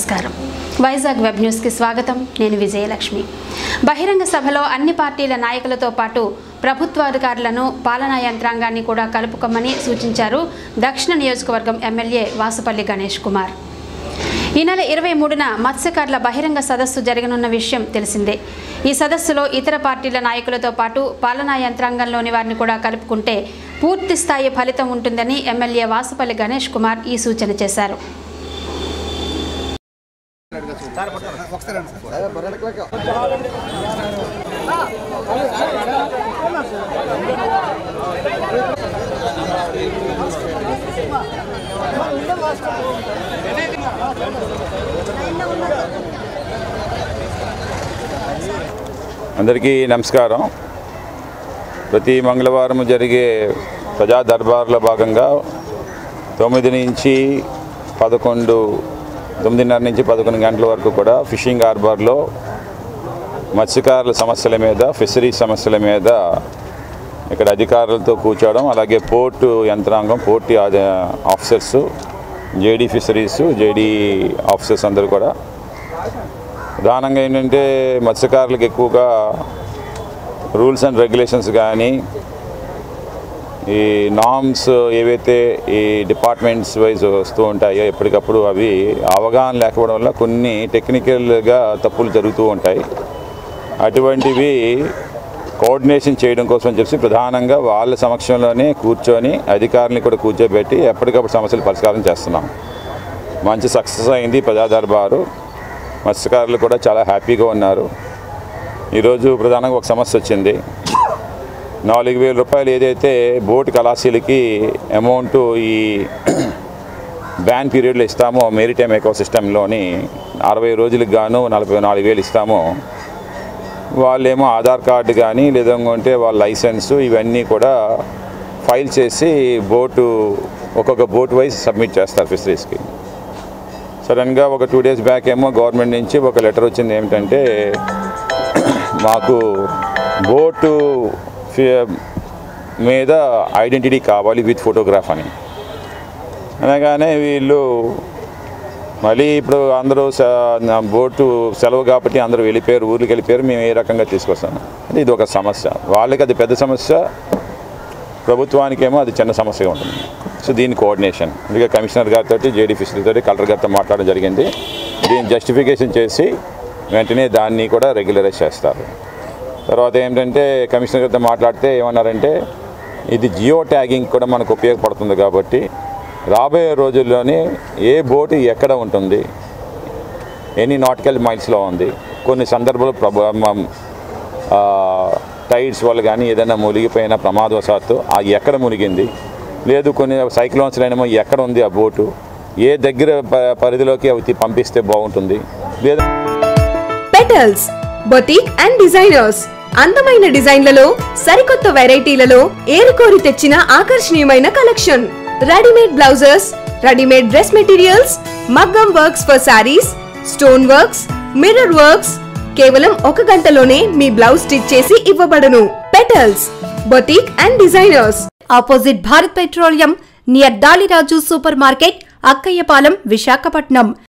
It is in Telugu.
నమస్కారం వైజాగ్ వెబ్ న్యూస్కి స్వాగతం నేను విజయలక్ష్మి బహిరంగ సభలో అన్ని పార్టీల నాయకులతో పాటు ప్రభుత్వాధికారులను పాలనా యంత్రాంగాన్ని కూడా కలుపుకోమని సూచించారు దక్షిణ నియోజకవర్గం ఎమ్మెల్యే వాసుపల్లి గణేష్ కుమార్ ఈ నెల ఇరవై మూడున మత్స్యకారుల బహిరంగ సదస్సు జరగనున్న విషయం తెలిసిందే ఈ సదస్సులో ఇతర పార్టీల నాయకులతో పాటు పాలనా యంత్రాంగంలోని వారిని కూడా కలుపుకుంటే పూర్తి స్థాయి ఫలితం ఉంటుందని ఎమ్మెల్యే వాసుపల్లి గణేష్ కుమార్ ఈ సూచన చేశారు అందరికీ నమస్కారం ప్రతి మంగళవారం జరిగే ప్రజా దర్బార్లో భాగంగా తొమ్మిది నుంచి పదకొండు తొమ్మిదిన్నర నుంచి పదకొండు గంటల వరకు కూడా ఫిషింగ్ హార్బర్లో మత్స్యకారుల సమస్యల మీద ఫిషరీ సమస్యల మీద ఇక్కడ అధికారులతో కూర్చోవడం అలాగే పోర్టు యంత్రాంగం పోర్టు ఆద- officers JD fisheries JD officers అందరూ కూడా ప్రధానంగా ఏంటంటే మత్స్యకారులకు ఎక్కువగా రూల్స్ అండ్ రెగ్యులేషన్స్ కానీ ఈ నామ్స్ ఏవైతే ఈ డిపార్ట్మెంట్స్ వైజ్ వస్తూ ఉంటాయో ఎప్పటికప్పుడు అవి అవగాహన లేకపోవడం వల్ల కొన్ని టెక్నికల్గా తప్పులు జరుగుతూ ఉంటాయి అటువంటివి కోఆర్డినేషన్ చేయడం కోసం చెప్పి ప్రధానంగా వాళ్ళ సమక్షంలోనే కూర్చొని అధికారులని కూడా కూర్చోబెట్టి ఎప్పటికప్పుడు సమస్యలు పరిష్కారం చేస్తున్నాం మంచి సక్సెస్ అయింది ప్రజా దర్బారు మత్స్యకారులు కూడా చాలా హ్యాపీగా ఉన్నారు ఈరోజు ప్రధానంగా ఒక సమస్య వచ్చింది నాలుగు వేల రూపాయలు ఏదైతే బోట్ కళాశీలకి అమౌంట్ ఈ బ్యాన్ పీరియడ్లో ఇస్తామో మెరిటైమ్ ఎకో సిస్టంలోని అరవై రోజులకు గాను నలభై నాలుగు వేలు ఇస్తామో వాళ్ళేమో ఆధార్ కార్డు కానీ లేదంటే వాళ్ళ లైసెన్సు ఇవన్నీ కూడా ఫైల్ చేసి బోటు ఒక్కొక్క బోట్ వైజ్ సబ్మిట్ చేస్తారు ఫిషరీస్కి సడన్గా ఒక టూ డేస్ బ్యాక్ ఏమో గవర్నమెంట్ నుంచి ఒక లెటర్ వచ్చింది ఏమిటంటే మాకు బోటు ఫి- మీద ఐడెంటిటీ కావాలి విత్ ఫోటోగ్రాఫ్ అని అనగానే వీళ్ళు మళ్ళీ ఇప్పుడు అందరూ స- నా బోటు సెలవు కాబట్టి అందరూ వెళ్ళిపోయారు ఊర్లకు వెళ్ళిపోయారు మేము ఏ రకంగా తీసుకొస్తాం అంటే ఇది ఒక సమస్య వాళ్ళకి అది పెద్ద సమస్య ప్రభుత్వానికేమో అది చిన్న సమస్యగా ఉంటుంది సో దీని కోఆర్డినేషన్ అందుకే కమిషనర్ గారితో జేడీ ఫిషరీతో కలెక్టర్ గారితో మాట్లాడడం జరిగింది దీన్ని జస్టిఫికేషన్ చేసి వెంటనే దాన్ని కూడా రెగ్యులరైజ్ చేస్తారు తర్వాత ఏంటంటే కమిషనర్ గారితో మాట్లాడితే ఏమన్నారంటే ఇది జియో ట్యాగింగ్ కూడా మనకు ఉపయోగపడుతుంది కాబట్టి రాబోయే రోజుల్లోనే ఏ బోటు ఎక్కడ ఉంటుంది ఎన్ని నాటికల్ మైల్స్లో ఉంది కొన్ని సందర్భాలు ప్రభావం టైడ్స్ వల్ల కానీ ఏదైనా మునిగిపోయిన ప్రమాదవశాత్తు ఆ ఎక్కడ మునిగింది లేదు కొన్ని సైక్లోన్స్ అయినేమో ఎక్కడ ఉంది ఆ బోటు ఏ దగ్గర ప- పరిధిలోకి అవి తీ- పంపిస్తే బాగుంటుంది లేదా పెటల్స్ బొటిక్ అండ్ డిజైనర్స్ అందమైన డిజైన్లలో సరికొత్త వెరైటీలలో ఏరుకోరి తెచ్చిన ఆకర్షణీయమైన collection readymade blouses readymade dress materials మగ్గం works for saris stone works mirror works కేవలం ఒక గంటలోనే మీ బ్లౌజ్ స్టిచ్ చేసి ఇవ్వబడును petals boutique and designers opposite Bharat petroleum near Daliraju super market Akkayyapalem Visakhapatnam